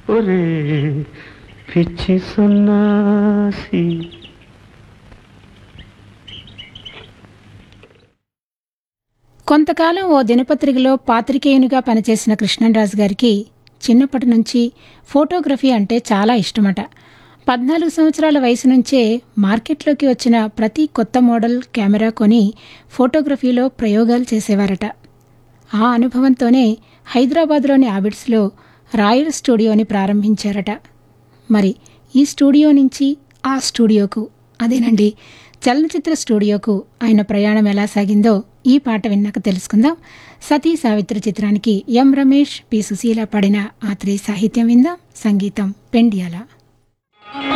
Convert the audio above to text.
ఒరే పిచ్చి సన్నాసి కొంతకాలం ఓ దినపత్రికలో పాత్రికేయునిగా పనిచేసిన కృష్ణరాజు గారికి చిన్నప్పటి నుంచి ఫోటోగ్రఫీ అంటే చాలా ఇష్టమట పద్నాలుగు సంవత్సరాల వయసు నుంచే మార్కెట్లోకి వచ్చిన ప్రతి కొత్త మోడల్ కెమెరా కొని ఫోటోగ్రఫీలో ప్రయోగాలు చేసేవారట ఆ అనుభవంతోనే హైదరాబాద్లోని ఆబిడ్స్లో రాయల్ స్టూడియోని ప్రారంభించారట మరి ఈ స్టూడియో నుంచి ఆ స్టూడియోకు అదేనండి చలనచిత్ర స్టూడియోకు ఆయన ప్రయాణం ఎలా సాగిందో ఈ పాట విన్నాక తెలుసుకుందాం సతీ సావిత్రి చిత్రానికి ఎం రమేష్ పి సుశీల పడిన ఆ త్రీ సాహిత్యం విందాం సంగీతం పెండియాల